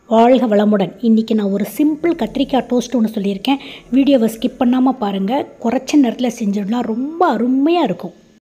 வாழ்க வளமுடன் இன்றைக்கி நான் ஒரு சிம்பிள் கத்திரிக்காய் டோஸ்ட் ஒன்று சொல்லியிருக்கேன் வீடியோவை ஸ்கிப் பண்ணாமல் பாருங்கள் குறைச்ச நேரத்தில் செஞ்சிடலாம் ரொம்ப அருமையாக இருக்கும்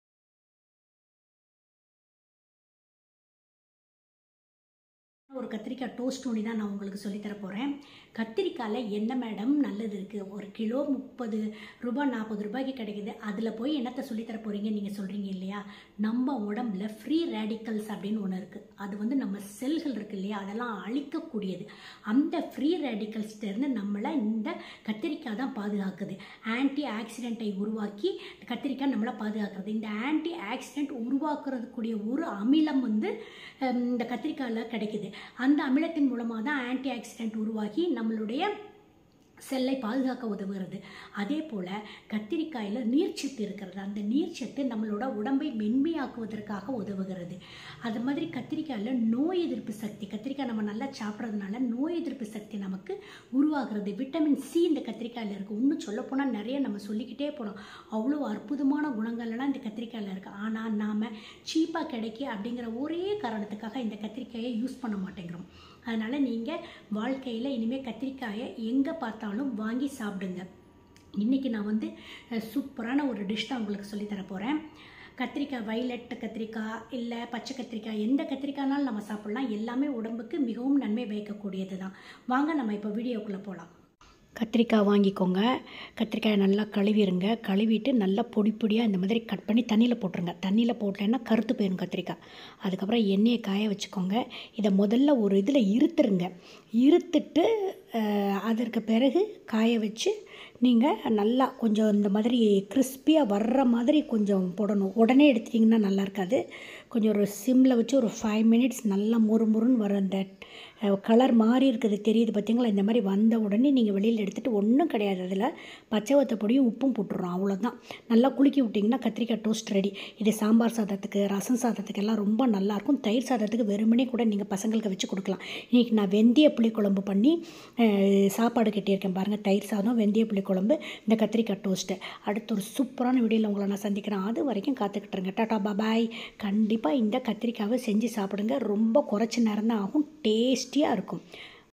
ஒரு கத்திரிக்காய் டோஸ்ட் ஒன்று தான் நான் உங்களுக்கு சொல்லித்தர போகிறேன் கத்திரிக்காயில் என்ன மேடம் நல்லது இருக்குது ஒரு கிலோ முப்பது ரூபாய் நாற்பது ரூபாய்க்கு கிடைக்குது அதில் போய் என்னத்தை சொல்லித்தர போகிறீங்க நீங்கள் சொல்கிறீங்க இல்லையா நம்ம உடம்புல ஃப்ரீ ரேடிக்கல்ஸ் அப்படின்னு ஒன்று இருக்குது அது வந்து நம்ம செல்கள் இருக்குது இல்லையா அதெல்லாம் அழிக்கக்கூடியது அந்த ஃப்ரீ ரேடிக்கல்ஸ்லேருந்து நம்மளை இந்த கத்திரிக்காய் தான் பாதுகாக்குது ஆன்டி ஆக்சிடென்ட்டை உருவாக்கி கத்திரிக்காய் நம்மளை பாதுகாக்கிறது இந்த ஆன்டி ஆக்சிடென்ட் உருவாக்குறதுக்கூடிய ஒரு அமிலம் வந்து ஹம், இந்த கத்திரிக்காயில் கிடைக்குது அந்த அமிலத்தின் மூலமாக தான் ஆன்டி ஆக்சிடென்ட் உருவாகி நம்மளுடைய செல்லை பாதுகாக்க உதவுகிறது அதே போல் கத்திரிக்காயில் நீர்ச்சத்து இருக்கிறது அந்த நீர்ச்சத்து நம்மளோட உடம்பை மென்மையாக்குவதற்காக உதவுகிறது அது மாதிரி கத்திரிக்காயில் நோய் எதிர்ப்பு சக்தி கத்திரிக்காய் நம்ம நல்லா சாப்பிட்றதுனால நோய் எதிர்ப்பு சக்தி நமக்கு உருவாகிறது விட்டமின் சி இந்த கத்திரிக்காயில் இருக்குது இன்னும் சொல்லப்போனால் நிறைய நம்ம சொல்லிக்கிட்டே போனோம் அவ்வளோ அற்புதமான குணங்கள்லாம் இந்த கத்திரிக்காயில் இருக்குது ஆனால் நாம் சீப்பாக கிடைக்க அப்படிங்கிற ஒரே காரணத்துக்காக இந்த கத்திரிக்காயை யூஸ் பண்ண மாட்டேங்கிறோம் அதனால் நீங்கள் வாழ்க்கையில் இனிமேல் கத்திரிக்காயை எங்கே பார்த்தாலும் வாங்கி சாப்பிடுங்க இன்றைக்கி நான் வந்து அஹ், சூப்பரான ஒரு டிஷ் தான் உங்களுக்கு சொல்லித் தர போகிறேன் கத்திரிக்காய் வைலட் கத்திரிக்காய் இல்லை பச்சை கத்திரிக்காய் எந்த கத்திரிக்காய்னாலும் நம்ம சாப்பிட்லாம் எல்லாமே உடம்புக்கு மிகவும் நன்மை பயக்கக்கூடியது தான் வாங்க நம்ம இப்போ வீடியோக்குள்ளே போகலாம் கத்திரிக்காய் வாங்கிக்கோங்க கத்திரிக்காயை நல்லா கழுவிடுங்க கழுவிட்டு நல்லா பொடி பொடியாக இந்த மாதிரி கட் பண்ணி தண்ணியில் போட்டுருங்க தண்ணியில் போட்டேன்னா கருத்து போயிடும் கத்திரிக்காய் அதுக்கப்புறம் எண்ணெயை காய வச்சுக்கோங்க இதை முதல்ல ஒரு இதில் இருத்துருங்க இருத்துட்டு அஹ், அதற்கு பிறகு காய வச்சு நீங்கள் நல்லா கொஞ்சம் இந்த மாதிரி கிறிஸ்பியாக வர்ற மாதிரி கொஞ்சம் போடணும் உடனே எடுத்துட்டிங்கன்னா நல்லா இருக்காது கொஞ்சம் ஒரு சிம்மில் வச்சு ஒரு ஃபைவ் மினிட்ஸ் நல்லா முறு முறுன்னு வர அந்த கலர் மாறி இருக்குது தெரியுது பார்த்தீங்களா இந்த மாதிரி வந்த உடனே நீங்கள் வெளியில் எடுத்துகிட்டு ஒன்றும் கிடையாது அதில் பச்சை வத்த பொடியும் உப்பும் போட்டுடுறோம் அவ்வளோதான் நல்லா குலுக்கி விட்டிங்கன்னா கத்திரிக்காய் டோஸ்ட் ரெடி இது சாம்பார் சாதத்துக்கு ரசம் சாதத்துக்கு எல்லாம் ரொம்ப நல்லாயிருக்கும் தயிர் சாதத்துக்கு வெறுமனே கூட நீங்கள் பசங்களுக்கு வச்சு கொடுக்கலாம் இன்றைக்கி நான் வெந்தய புளிக்குழம்பு பண்ணி அஹ், சாப்பாடு கட்டியிருக்கேன் பாருங்கள் தயிர் சாதம் வெந்தய புளிக்குழம்பு இந்த கத்திரிக்காய் டோஸ்ட்டு அடுத்து ஒரு சூப்பரான வீடியோவில் உங்களை நான் சந்திக்கிறேன் அது வரைக்கும் காத்துக்கிட்டுருங்க டாட்டா பாபாய் கண்டிப்பாக இந்த கத்திரிக்காவை செஞ்சு சாப்பிடுங்க ரொம்ப குறைச்ச நேரம் தான் ஆகும் டேஸ்டியாக இருக்கும்